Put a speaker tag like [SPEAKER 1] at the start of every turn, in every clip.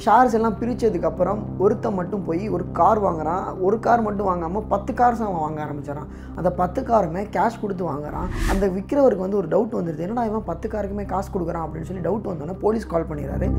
[SPEAKER 1] shares எல்லாம் பிரித்ததுக்கப்புறம் ஒருத்தன் மட்டும் போய் ஒரு கார் வாங்குறான் ஒரு கார் மட்டும் வாங்காமல் பத்து கார்ஸ் அவன் வாங்க ஆரம்பிச்சிடறான் அந்த பத்து காருமே கேஷ் கொடுத்து வாங்குறான் அந்த விற்கிறவருக்கு வந்து ஒரு டவுட் வந்துடுது என்னடா இவன் பத்து காருக்குமே காசு கொடுக்குறான் அப்படின்னு சொல்லி டவுட் வந்தோடனே போலீஸ் கால் பண்ணிடுறாரு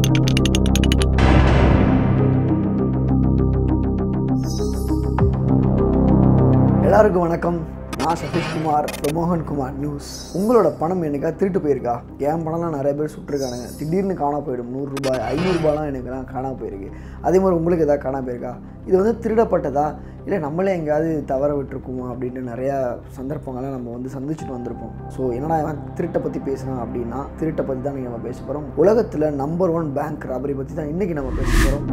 [SPEAKER 1] எல்லாருக்கும் வணக்கம் நான் சதீஷ்குமார் பிரமோகன் குமார் நியூஸ் உங்களோட பணம் எனக்கா திருட்டு போயிருக்கா என் பணம்லாம் நிறைய பேர் சுட்டிருக்கானுங்க திடீர்னு காணா போயிடும் நூறுரூபாய் ஐநூறுரூபாலாம் எனக்குலாம் காணா போயிருக்கு அதே மாதிரி உங்களுக்கு எதாவது காணா போயிருக்கா இது வந்து திருடப்பட்டதா இல்லை நம்மளே எங்கேயாவது தவற விட்டுருக்குமா அப்படின்ட்டு நிறையா சந்தர்ப்பங்கள்லாம் நம்ம வந்து சந்திச்சுட்டு வந்திருப்போம் ஸோ என்னடா இவன் திருட்டை பற்றி பேசுகிறான் அப்படின்னா திருட்டை பற்றி தான் நம்ம பேச போகிறோம் உலகத்தில் நம்பர் ஒன் பேங்க் ராபரி பற்றி தான் இன்றைக்கி நம்ம பேச போகிறோம்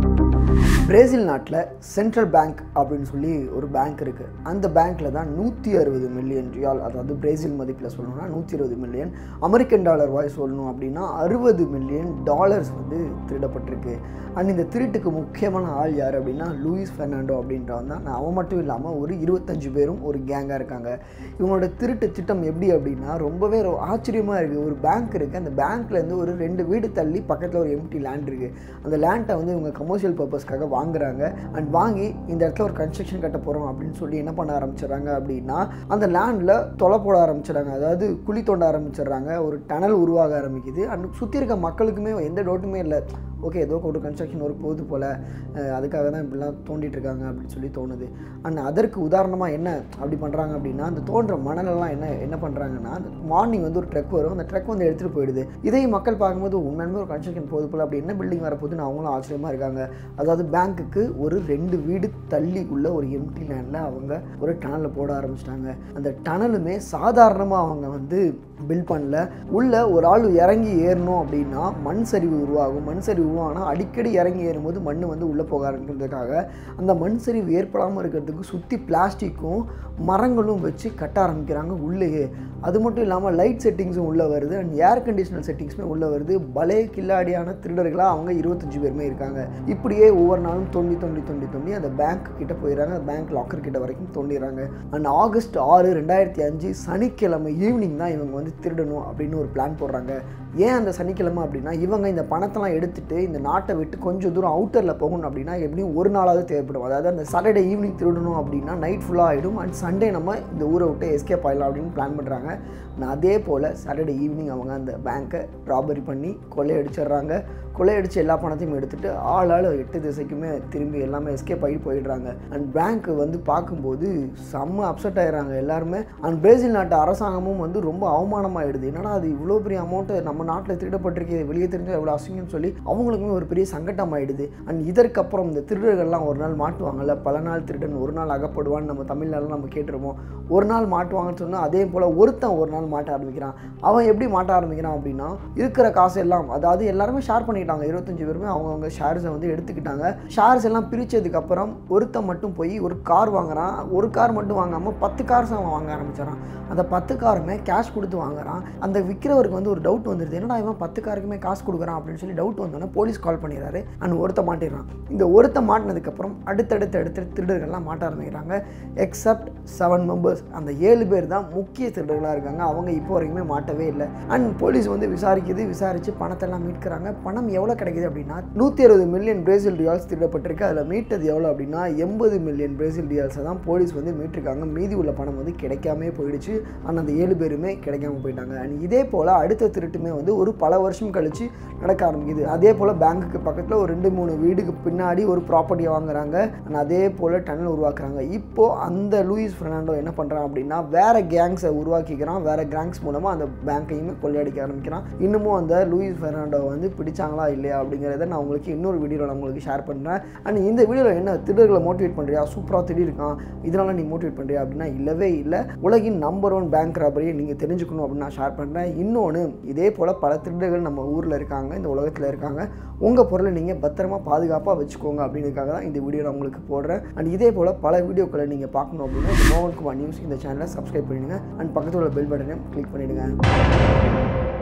[SPEAKER 1] பிரேசில் நாட்டில் சென்ட்ரல் பேங்க் அப்படின்னு சொல்லி ஒரு பேங்க் இருக்குது அந்த பேங்க்கில் தான் நூற்றி அறுபது மில்லியன் ரியால் அதாவது பிரேசில் மதிப்பில் சொல்லணும்னா நூற்றி இருபது மில்லியன் அமெரிக்கன் டாலர் வாய் சொல்லணும் அப்படின்னா அறுபது மில்லியன் டாலர்ஸ் வந்து திருடப்பட்டிருக்கு அண்ட் இந்த திருட்டுக்கு முக்கியமான ஆள் யார் அப்படின்னா லூயிஸ் பெர்னாண்டோ அப்படின்றவன் தான் அவன் மட்டும் இல்லாமல் ஒரு இருபத்தஞ்சு பேரும் ஒரு கேங்காக இருக்காங்க இவங்களோட திருட்டு திட்டம் எப்படி அப்படின்னா ரொம்பவே ரொ- ஆச்சரியமா இருக்குது ஒரு பேங்க் இருக்குது அந்த பேங்க்லேருந்து ஒரு ரெண்டு வீடு தள்ளி பக்கத்தில் ஒரு எம்டி லேண்ட் இருக்குது அந்த லேண்டை வந்து இவங்க கமர்ஷியல் பர்பஸ்க்காக வாங்குறாங்க அண்ட் வாங்கி இந்த இடத்துல ஒரு கன்ஸ்ட்ரக்ஷன் கட்ட போகிறோம் அப்படின்னு சொல்லி என்ன பண்ண ஆரம்பிச்சிடுறாங்க அப்படின்னா அந்த லேண்டில் தொலை போட ஆரம்பிச்சிடுறாங்க அதாவது குழி தோண்ட ஆரம்பிச்சிடுறாங்க ஒரு டனல் உருவாக ஆரம்பிக்குது அண்ட் சுற்றி இருக்க மக்களுக்குமே எந்த டவுட்டுமே இல்லை ஓகே ஏதோ ஒரு கன்ஸ்ட்ரக்ஷன் ஒர்க் போகுது போல் அஹ் அதுக்காக தான் இப்படிலாம் தோண்டிட்டு இருக்காங்க அப்படின்னு சொல்லி தோணுது அண்ட் அதற்கு உதாரணமாக என்ன அப்படி பண்ணுறாங்க அப்படின்னா அந்த தோன்ற மணலெல்லாம் என்ன என்ன பண்ணுறாங்கன்னா மார்னிங் வந்து ஒரு ட்ரக் வரும் அந்த ட்ரக் வந்து எடுத்துகிட்டு போயிடுது இதை மக்கள் பார்க்கும்போது உண்மையுமே ஒரு கன்ஸ்ட்ரக்ஷன் போகுது போல் அப்படி என்ன பில்டிங் வரப்போகுதுன்னு அவங்களும் ஆச்சரியமாக இருக்காங்க அதாவது பேங்க்குக்கு ஒரு ரெண்டு வீடு தள்ளி உள்ள ஒரு எம்டி லேண்டில் அவங்க ஒரு டனலை போட ஆரம்பிச்சிட்டாங்க அந்த டனலுமே சாதாரணமாக அவங்க வந்து பில்ட் பண்ணல உள்ள ஒரு ஆள் இறங்கி ஏறணும் அப்படின்னா மண் சரிவு உருவாகும் மண் சரிவு உருவானா அடிக்கடி இறங்கி ஏறும்போது மண் வந்து உள்ளே போக ஆரம்பிக்கிறதுக்காக அந்த மண் சரிவு ஏற்படாமல் இருக்கிறதுக்கு சுற்றி பிளாஸ்டிக்கும் மரங்களும் வச்சு கட்ட ஆரம்பிக்கிறாங்க உள்ளேயே அது மட்டும் இல்லாமல் லைட் செட்டிங்ஸும் உள்ளே வருது அண்ட் ஏர் கண்டிஷனர் செட்டிங்ஸுமே உள்ளே வருது பலே கில்லாடியான திருடர்களாக அவங்க இருபத்தஞ்சு பேருமே இருக்காங்க இப்படியே ஒவ்வொரு நாளும் தோண்டி தோண்டி தோண்டி தோண்டி அந்த பேங்க் கிட்ட போயிடுறாங்க பேங்க் லாக்கர் கிட்ட வரைக்கும் தோண்டிடுறாங்க அண்ட் ஆகஸ்ட் ஆறு ரெண்டாயிரத்தி அஞ்சு சனிக்கிழமை ஈவினிங் தான் இவங்க வந்து திருடணும் அப்படின்னு ஒரு பிளான் போடுறாங்க ஏன் அந்த சனிக்கிழமை அப்படின்னா இவங்க இந்த பணத்தெல்லாம் எடுத்துட்டு இந்த நாட்டை விட்டு கொஞ்சம் தூரம் அவுட்டரில் போகணும் அப்படின்னா எப்படியும் ஒரு நாளாவது தேவைப்படும் அதாவது அந்த சாட்டர்டே ஈவினிங் திருடணும் அப்படின்னா நைட் ஃபுல்லாக ஆகிடும் அண்ட் சண்டே நம்ம இந்த ஊரை விட்டு எஸ்கேப் ஆயிடலாம் அப்படின்னு பிளான் பண்ணுறாங்க நான் அதே போல் சாட்டர்டே ஈவினிங் அவங்க அந்த பேங்க்கை ராபரி பண்ணி கொள்ளையடிச்சிடுறாங்க கொள்ளையடிச்சு எல்லா பணத்தையும் எடுத்துட்டு ஆள் ஆள் எட்டு திசைக்குமே திரும்பி எல்லாமே எஸ்கேப் ஆகி போயிடுறாங்க அண்ட் பேங்க் வந்து பார்க்கும்போது செம்ம அப்செட் ஆயிடுறாங்க எல்லாருமே அண்ட் பிரேசில் நாட்டு அரசாங்கமும் வந்து ரொம்ப அவமானமாயிடுது என்னடா அது இவ்வளோ பெரிய அமௌண்ட்டு நம்ம நாட்டில் திருடப்பட்டிருக்கு இது வெளியே தெரிஞ்சால் எவ்வளோ அசிங்கம்னு சொல்லி அவங்களுக்குமே ஒரு பெரிய சங்கடம் ஆயிடுது அண்ட் இதற்கப்புறம் இந்த திருடர்கள்லாம் ஒரு நாள் மாட்டுவாங்கல்ல பல நாள் திருடன் ஒரு நாள் அகப்படுவான்னு நம்ம தமிழ்நாட்டில் நம்ம கேட்டிருப்போம் ஒரு நாள் மாட்டுவாங்கன்னு சொன்னால் அதே போல் ஒருத்தன் ஒரு நாள் மாட்ட ஆரம்பிக்கிறான் அவன் எப்படி மாட்ட ஆரம்பிக்கிறான் அப்படின்னா இருக்கிற காசு எல்லாம் அதாவது எல்லாருமே ஷேர் பண்ணிட்டாங்க இருபத்தஞ்சு பேருமே அவங்கவுங்க ஷேர்ஸை வந்து எடுத்துக்கிட்டாங்க ஷேர்ஸ் எல்லாம் பிரித்ததுக்கப்புறம் ஒருத்தன் மட்டும் போய் ஒரு கார் வாங்குறான் ஒரு கார் மட்டும் வாங்காமல் பத்து கார்ஸ் அவன் வாங்க ஆரம்பிச்சிடறான் அந்த பத்து காருமே கேஷ் கொடுத்து வாங்குறான் அந்த விற்கிறவருக்கு வந்து ஒரு டவுட் வந்துடுது என்னடா இவன் பத்து காருக்குமே காசு கொடுக்குறான் அப்படின்னு சொல்லி டவுட் வந்தோடனே போலீஸ் கால் பண்ணிடுறாரு அண்ட் ஒருத்த மாட்டிடுறான் இந்த ஒருத்த மாட்டினதுக்கப்புறம் அடுத்தடுத்து அடுத்தடுத்து திருடர்கள்லாம் மாட்ட ஆரம்பிக்கிறாங்க எக்ஸப்ட் செவன் மெம்பர்ஸ் அந்த ஏழு பேர் தான் முக்கிய திருடர்களாக இருக்காங்க அவங்க இப்போ வரைக்குமே மாட்டவே இல்லை அண்ட் போலீஸ் வந்து விசாரிக்குது விசாரித்து பணத்தெல்லாம் மீட்கிறாங்க பணம் எவ்வளோ கிடைக்குது அப்படின்னா நூற்றி அறுபது மில்லியன் பிரேசில் ரியால்ஸ் திருடப்பட்டிருக்கு அதில் மீட்டது எவ்வளோ அப்படின்னா எண்பது மில்லியன் பிரேசில் ரியால்ஸை தான் போலீஸ் வந்து மீட்டிருக்காங்க மீதி உள்ள பணம் வந்து கிடைக்காமே போயிடுச்சு ஆனால் அந்த ஏழு பேருமே கிடைக்காம போயிட்டாங்க அண்ட் இதே போல் அடுத்த திருட்டுமே வந்து ஒரு பல வருஷம் கழிச்சு நடக்க ஆரம்பிக்குது அதே போல் பேங்க்குக்கு பக்கத்தில் ஒரு ரெண்டு மூணு வீடுக்கு பின்னாடி ஒரு ப்ராப்பர்ட்டியை வாங்குறாங்க and அதே போல் டன்னல் உருவாக்குறாங்க இப்போ அந்த லூயிஸ் பெர்னாண்டோ என்ன பண்ணுறான் அப்படின்னா வேற கேங்ஸை உருவாக்கிக்கிறான் வேற கேங்ஸ் மூலமாக அந்த பேங்க்கையுமே கொள்ளையடிக்க ஆரம்பிக்கிறான் இன்னமும் அந்த லூயிஸ் பெர்னாண்டோ வந்து பிடிச்சாங்களா இல்லையா அப்படிங்கிறத நான் உங்களுக்கு இன்னொரு வீடியோவில் நான் உங்களுக்கு ஷேர் பண்ணுறேன் அண்ட் இந்த வீடியோவில் என்ன திருடர்களை மோட்டிவேட் பண்ணுறியா சூப்பராக திடீர்க்கான் இதனால நீ மோட்டிவேட் பண்ணுறியா அப்படின்னா இல்லவே இல்லை உலகின் நம்பர் ஒன் பேங்க் ராபரியை நீங்கள் தெரிஞ்சுக்கணும் அப்படின்னு நான் ஷேர் பண்ணுறேன் இன்னொன்று இதே போல் பல திருடர்கள் நம்ம ஊரில் இருக்காங்க இந்த உலகத்தில் இருக்காங்க உங்கள் பொருளை நீங்கள் பத்திரமா பாதுகாப்பாக வச்சுக்கோங்க அப்படின்றதுக்காக தான் இந்த வீடியோ நான் உங்களுக்கு போடுறேன் அண்ட் இதே போல் பல வீடியோக்களை நீங்கள் பார்க்கணும் அப்படின்னா இந்த மோகன் குமார் நியூஸ் இந்த சேனலை சப்ஸ்கிரைப் பண்ணிடுங்க அண்ட் பக்கத்தில் உள்ள பெல் பட்டனையும் கிளிக் பண்ணிவிடுங்க